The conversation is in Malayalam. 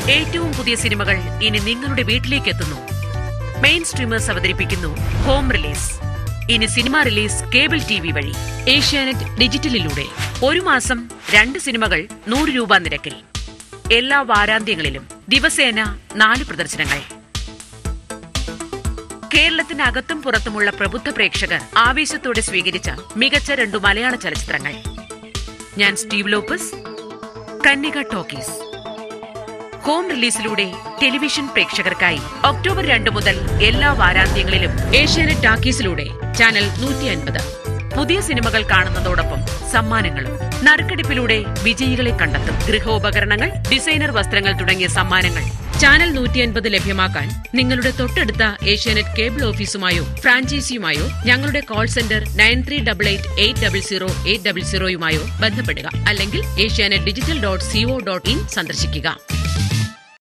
ഏറ്റവും പുതിയ സിനിമകൾ ഇനി നിങ്ങളുടെ വീട്ടിലേക്ക് എത്തുന്നു മെയിൻ സ്ട്രീമേഴ്സ് അവതരിപ്പിക്കുന്നു ഹോം റിലീസ് ഇനി cinema release cable T V വഴി ഏഷ്യാനെറ്റ് ഡിജിറ്റലിലൂടെ ഒരു മാസം രണ്ട് സിനിമകൾ നൂറ് രൂപ നിരക്കിൽ എല്ലാ വാരാന്ത്യങ്ങളിലും ദിവസേന നാല് പ്രദർശനങ്ങൾ കേരളത്തിനകത്തും പുറത്തുമുള്ള പ്രബുദ്ധ പ്രേക്ഷകർ ആവേശത്തോടെ സ്വീകരിച്ച മികച്ച രണ്ടു മലയാള ചലച്ചിത്രങ്ങൾ ഞാൻ Steve Lopez Kanyaka Talkies home റിലീസിലൂടെ ടെലിവിഷൻ പ്രേക്ഷകർക്കായി ഒക്ടോബർ രണ്ട് മുതൽ എല്ലാ വാരാന്ത്യങ്ങളിലും ഏഷ്യാനെറ്റ് ടാക്കീസിലൂടെ ചാനൽ നൂറ്റി അൻപത് പുതിയ സിനിമകൾ കാണുന്നതോടൊപ്പം സമ്മാനങ്ങളും നറുക്കെടുപ്പിലൂടെ വിജയികളെ കണ്ടെത്തും ഗൃഹോപകരണങ്ങൾ ഡിസൈനർ വസ്ത്രങ്ങൾ തുടങ്ങിയ സമ്മാനങ്ങൾ ചാനൽ നൂറ്റി അൻപത് ലഭ്യമാക്കാൻ നിങ്ങളുടെ തൊട്ടടുത്ത ഏഷ്യാനെറ്റ് കേബിൾ ഓഫീസുമായോ ഫ്രാഞ്ചൈസിയുമായോ ഞങ്ങളുടെ call centre nine three double eight eight double zero eight double സീറോയുമായോ ബന്ധപ്പെടുക അല്ലെങ്കിൽ Asianet digital dot CO dot in സന്ദർശിക്കുക